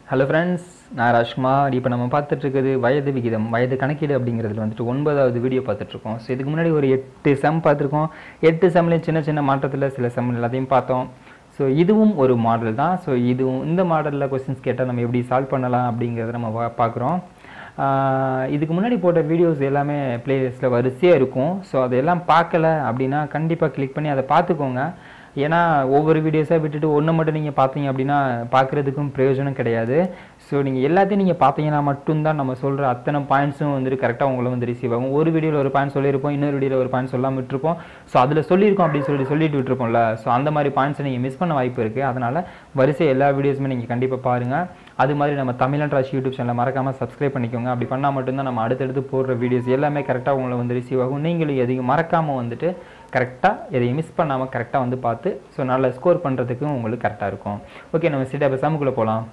hello friends நான் ராஜ்குமார் இப்போ நம்ம பார்த்துட்டு இருக்குது வயது விகிதம் வயது கணக்கீடு அப்படிங்கிறதுல வந்துட்டு ஒன்பதாவது வீடியோ பார்த்துட்ருக்கோம் ஸோ இதுக்கு முன்னாடி ஒரு எட்டு செம் பார்த்துருக்கோம் எட்டு செம்லேயும் சின்ன சின்ன மாற்றத்தில் சில செம் எல்லாத்தையும் பார்த்தோம் ஸோ இதுவும் ஒரு மாடல் தான் ஸோ இதுவும் இந்த மாடலில் கொஸ்டின்ஸ் கேட்டால் நம்ம எப்படி சால்வ் பண்ணலாம் அப்படிங்கிறத நம்ம வா- பார்க்குறோம் ஆஹ் இதுக்கு முன்னாடி போட்ட வீடியோஸ் எல்லாமே பிளேலிஸ்ட்டில் வரிசையாக இருக்கும் ஸோ அதெல்லாம் பார்க்கல அப்படின்னா கண்டிப்பாக கிளிக் பண்ணி அதை பார்த்துக்கோங்க ஏன்னா ஒவ்வொரு வீடியோஸாக விட்டுட்டு ஒன்று மட்டும் நீங்கள் பார்த்தீங்க அப்படின்னா பார்க்குறதுக்கும் பிரயோஜனம் கிடையாது ஸோ நீங்கள் எல்லாத்தையும் நீங்கள் பார்த்தீங்கன்னா மட்டும்தான் நம்ம சொல்கிற அத்தனை பாயிண்ட்ஸும் வந்துட்டு கரெக்டாக உங்களை வந்து ரிசீவ் ஆகும் ஒரு வீடியோவில் ஒரு பாயிண்ட் சொல்லியிருப்போம் இன்னொரு வீடியோவில் ஒரு பாயிண்ட் சொல்லாமல் விட்டுருப்போம் ஸோ அதில் சொல்லியிருக்கோம் அப்படின்னு சொல்லி சொல்லிட்டு விட்டுருப்போம்ல ஸோ அந்த மாதிரி பாயிண்ட்ஸை நீங்கள் மிஸ் பண்ண வாய்ப்பு இருக்குது அதனால் வரிசை எல்லா வீடியோஸுமே நீங்கள் கண்டிப்பாக பாருங்கள் அது மாதிரி நம்ம தமிழன் ராஜ் யூடியூப் சேனலை மறக்காமல் சப்ஸ்கிரைப் பண்ணிக்கோங்க அப்படி பண்ணால் மட்டும்தான் நம்ம அடுத்தடுத்து போடுற வீடியோஸ் எல்லாமே கரெக்டாக உங்களை வந்து ரிசீவ் ஆகும் நீங்களும் எதையும் மறக்காமல் வந்துட்டு கரெக்டாக எதையும் மிஸ் பண்ணாமல் கரெக்டாக வந்து பார்த்து ஸோ நல்ல ஸ்கோர் பண்ணுறதுக்கும் உங்களுக்கு கரெக்டாக இருக்கும் ஓகே நம்ம சிட்டா இப்போ சமுக்குள்ளே போகலாம்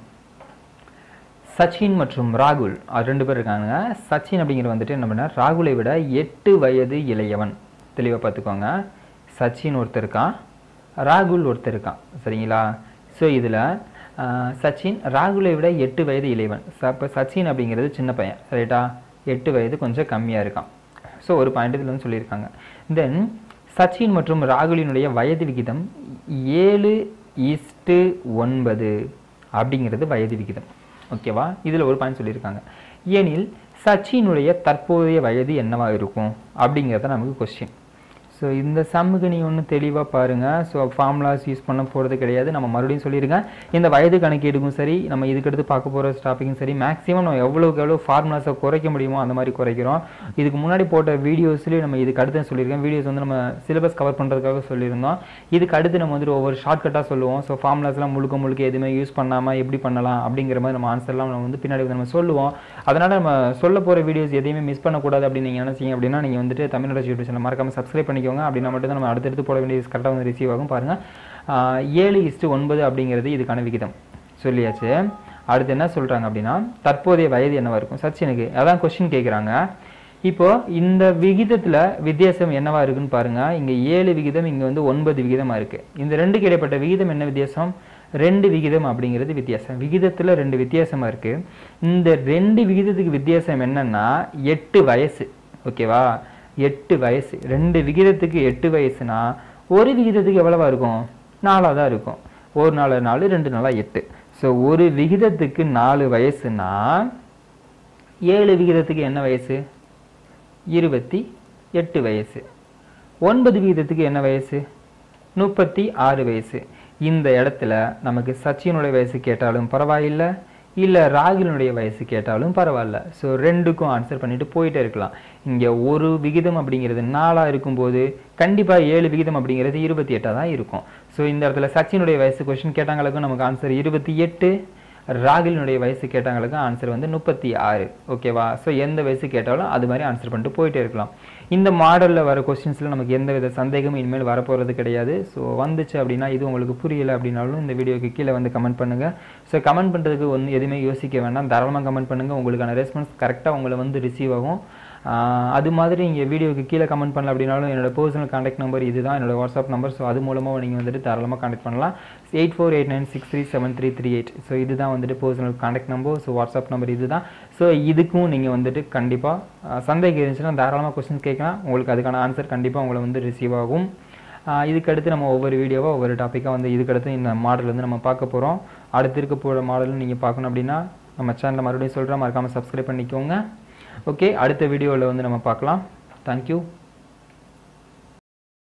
சச்சின் மற்றும் ராகுல் அது ரெண்டு பேர் இருக்காங்க சச்சின் அப்படிங்கிறது வந்துட்டு என்ன பண்ணார் ராகுலை விட எட்டு வயது இளையவன் தெளிவாக பார்த்துக்கோங்க சச்சின் ஒருத்தர் இருக்கான் ராகுல் ஒருத்தர் இருக்கான் சரிங்களா ஸோ இதில் சச்சின் ராகுலை விட எட்டு வயது இளையவன் அப்போ சச்சின் அப்படிங்கிறது சின்ன பையன் ரைட்டா எட்டு வயது கொஞ்சம் கம்மியாக இருக்கான் ஸோ ஒரு பாயிண்ட் இதில் வந்து சொல்லியிருக்காங்க தென் சச்சின் மற்றும் ராகுலினுடைய வயது விகிதம் ஏழு ஈஸ்ட்டு ஒன்பது அப்படிங்கிறது வயது விகிதம் ஓகேவா இதில் ஒரு பாயிண்ட் சொல்லியிருக்காங்க ஏனில் சச்சினுடைய தற்போதைய வயது என்னவா இருக்கும் அப்படிங்கிறத நமக்கு கொஸ்டின் ஸோ இந்த சம்முக்கு நீ ஒன்றும் தெளிவாக பாருங்கள் ஸோ ஃபார்முலாஸ் யூஸ் பண்ண போகிறது கிடையாது நம்ம மறுபடியும் சொல்லியிருக்கேன் இந்த வயது கணக்கீடுக்கும் சரி நம்ம இதுக்கடுத்து பார்க்க போகிற டாப்பிக்கும் சரி மேக்ஸிமம் நம்ம எவ்வளோக்கு எவ்வளோ ஃபார்முலாஸை குறைக்க முடியுமோ அந்த மாதிரி குறைக்கிறோம் இதுக்கு முன்னாடி போட்ட வீடியோஸ்லேயும் நம்ம இதுக்கு அடுத்து சொல்லியிருக்கேன் வீடியோஸ் வந்து நம்ம சிலபஸ் கவர் பண்ணுறதுக்காக சொல்லியிருந்தோம் இதுக்கு அடுத்து நம்ம வந்துட்டு ஒவ்வொரு ஷார்ட்கட்டாக சொல்லுவோம் ஸோ ஃபார்முலாஸ்லாம் முழுக்க முழுக்க எதுவுமே யூஸ் பண்ணாமல் எப்படி பண்ணலாம் அப்படிங்கிற மாதிரி நம்ம ஆன்சர்லாம் நம்ம வந்து பின்னாடி வந்து நம்ம சொல்லுவோம் அதனால் நம்ம சொல்ல போகிற வீடியோஸ் எதையுமே மிஸ் பண்ணக்கூடாது அப்படின்னு நீங்கள் நினைச்சீங்க அப்படின்னா நீங்கள் வந்துட்டு தமிழ் யூடியூப் சேனல் மறக்காம சப்ஸ்கிரைப் பண்ணிக்கோங்க அப்படின்னா மட்டும் தான் நம்ம அடுத்தடுத்து போட வேண்டிய கரெக்டாக வந்து ரிசீவ் ஆகும் பாருங்கள் ஏழு இஸ்ட்டு ஒன்பது அப்படிங்கிறது இதுக்கான விகிதம் சொல்லியாச்சு அடுத்து என்ன சொல்கிறாங்க அப்படின்னா தற்போதைய வயது என்னவா இருக்கும் சச்சினுக்கு அதான் கொஸ்டின் கேட்குறாங்க இப்போ இந்த விகிதத்துல வித்தியாசம் என்னவா இருக்குன்னு பாருங்க இங்க ஏழு விகிதம் இங்க வந்து ஒன்பது விகிதமா இருக்கு இந்த ரெண்டுக்கு இடைப்பட்ட விகிதம் என்ன வித்தியாசம் ரெண்டு விகிதம் அப்படிங்கிறது வித்தியாசம் விகிதத்துல ரெண்டு வித்தியாசமா இருக்கு இந்த ரெண்டு விகிதத்துக்கு வித்தியாசம் என்னன்னா எட்டு வயசு ஓகேவா எட்டு வயசு ரெண்டு விகிதத்துக்கு எட்டு வயசுனா ஒரு விகிதத்துக்கு எவ்வளவா இருக்கும் நாலாக தான் இருக்கும் ஒரு நாலு நாலு ரெண்டு நாளா எட்டு ஸோ ஒரு விகிதத்துக்கு நாலு வயசுனா ஏழு விகிதத்துக்கு என்ன வயசு இருபத்தி எட்டு வயசு ஒன்பது விகிதத்துக்கு என்ன வயசு முப்பத்தி ஆறு வயசு இந்த இடத்துல நமக்கு சச்சினுடைய வயசு கேட்டாலும் பரவாயில்லை இல்லை ராகுலினுடைய வயசு கேட்டாலும் பரவாயில்ல ஸோ ரெண்டுக்கும் ஆன்சர் பண்ணிட்டு போயிட்டே இருக்கலாம் இங்கே ஒரு விகிதம் அப்படிங்கிறது நாலாக இருக்கும்போது கண்டிப்பாக ஏழு விகிதம் அப்படிங்கிறது இருபத்தி எட்டாக தான் இருக்கும் ஸோ இந்த இடத்துல சச்சினுடைய வயசு கொஸ்டின் கேட்டாங்களுக்கும் நமக்கு ஆன்சர் இருபத்தி எட்டு ராகுலினுடைய வயசு கேட்டாங்களுக்கு ஆன்சர் வந்து முப்பத்தி ஆறு ஓகேவா ஸோ எந்த வயசு கேட்டாலும் அது மாதிரி ஆன்சர் பண்ணிட்டு போயிட்டே இருக்கலாம் இந்த மாடலில் வர கொஸ்டின்ஸில் நமக்கு எந்த வித சந்தேகமும் இனிமேல் வரப்போகிறது கிடையாது ஸோ வந்துச்சு அப்படின்னா இது உங்களுக்கு புரியலை அப்படின்னாலும் இந்த வீடியோக்கு கீழே வந்து கமெண்ட் பண்ணுங்கள் ஸோ கமெண்ட் பண்ணுறதுக்கு ஒன்று எதுவுமே யோசிக்க வேண்டாம் தாராளமாக கமெண்ட் பண்ணுங்கள் உங்களுக்கான ரெஸ்பான்ஸ் கரெக்டாக உங்களை வந்து ரிசீவ் ஆகும் ஆஹ் அது மாதிரி இங்கே வீடியோக்கு கீழே கமெண்ட் பண்ணல அப்படின்னாலும் என்னோட பர்சனல் காண்டாக்ட் நம்பர் இதுதான் என்னோட வாட்ஸ்அப் நம்பர் ஸோ அது மூலமாக நீங்கள் வந்துட்டு தாராளமாக காண்டாக்ட் பண்ணலாம் eight four eight nine six three seven three three eight so இதுதான் வந்துட்டு personal contact number so WhatsApp number இதுதான் ஸோ இதுக்கும் நீங்கள் வந்துட்டு கண்டிப்பாக சந்தேகம் இருந்துச்சுன்னா தாராளமாக கொஸ்டின் கேட்கலாம் உங்களுக்கு அதுக்கான ஆன்சர் கண்டிப்பாக உங்களை வந்து ரிசீவ் ஆகும் ஆஹ் இதுக்கடுத்து நம்ம ஒவ்வொரு வீடியோவாக ஒவ்வொரு டாப்பிக்காக வந்து இதுக்கடுத்து இந்த மாடல் வந்து நம்ம பார்க்க போகிறோம் அடுத்து இருக்க போகிற மாடலும் நீங்கள் பார்க்கணும் அப்படின்னா நம்ம சேனலை மறுபடியும் சொல்கிறேன் மறக்காமல் சப்ஸ்கிரைப் பண்ணிக்கோங்க ஓகே அடுத்த வீடியோவில் வந்து நம்ம பார்க்கலாம் தேங்க்யூ